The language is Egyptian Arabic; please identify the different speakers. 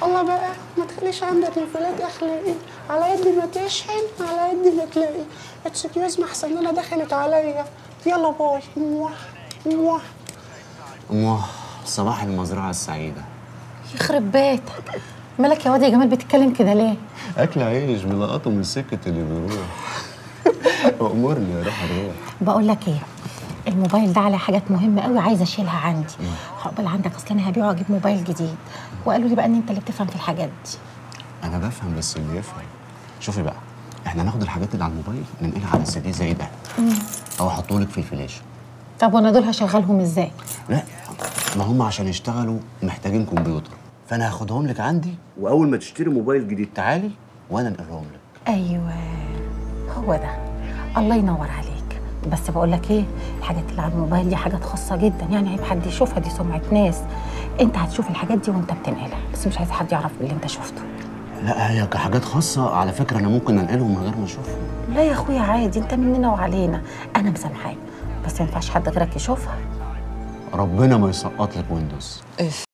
Speaker 1: الله بقى ما تخليش عندك انفلات اخلاقي على قد ما تشحن على قد ما تلاقي اكسكيوز ما احسن انا دخلت عليا يلا باي موah موah
Speaker 2: أمه صباح المزرعة السعيدة
Speaker 3: يخرب بيتك مالك يا واد يا جمال بتتكلم كده ليه
Speaker 2: أكل عيش بلقطه من السكة اللي بيروح أمرني يا روح الروح
Speaker 3: بقول لك ايه الموبايل ده عليه حاجات مهمه قوي عايزه اشيلها عندي هقبل عندك اصل انا هبيعه واجيب موبايل جديد وقالوا لي بقى ان انت اللي بتفهم في الحاجات دي
Speaker 2: أنا بفهم بس اللي يفهم شوفي بقى إحنا ناخد الحاجات اللي على الموبايل ننقلها على السي دي زي ده أو أحطهولك في الفلاش
Speaker 3: طب وانا دول هشغلهم ازاي
Speaker 2: لا ما هم عشان يشتغلوا محتاجين كمبيوتر فأنا هاخدهم لك عندي وأول ما تشتري موبايل جديد تعالي وأنا أنقلهم لك
Speaker 3: ايوه هو ده الله ينور عليك بس بقول لك ايه الحاجات اللي على الموبايل دي حاجات خاصه جدا يعني عيب حد يشوفها دي سمعه ناس انت هتشوف الحاجات دي وانت بتنقلها بس مش عايز حد يعرف باللي انت شفته
Speaker 2: لا هي كحاجات خاصة على فكرة أنا ممكن أنقلهم من غير ما أشوفهم
Speaker 3: لا يا اخويا عادي انت مننا وعلينا انا مسامحاك بس ما ينفعش حد غيرك يشوفها
Speaker 2: ربنا ما يسقط لك ويندوز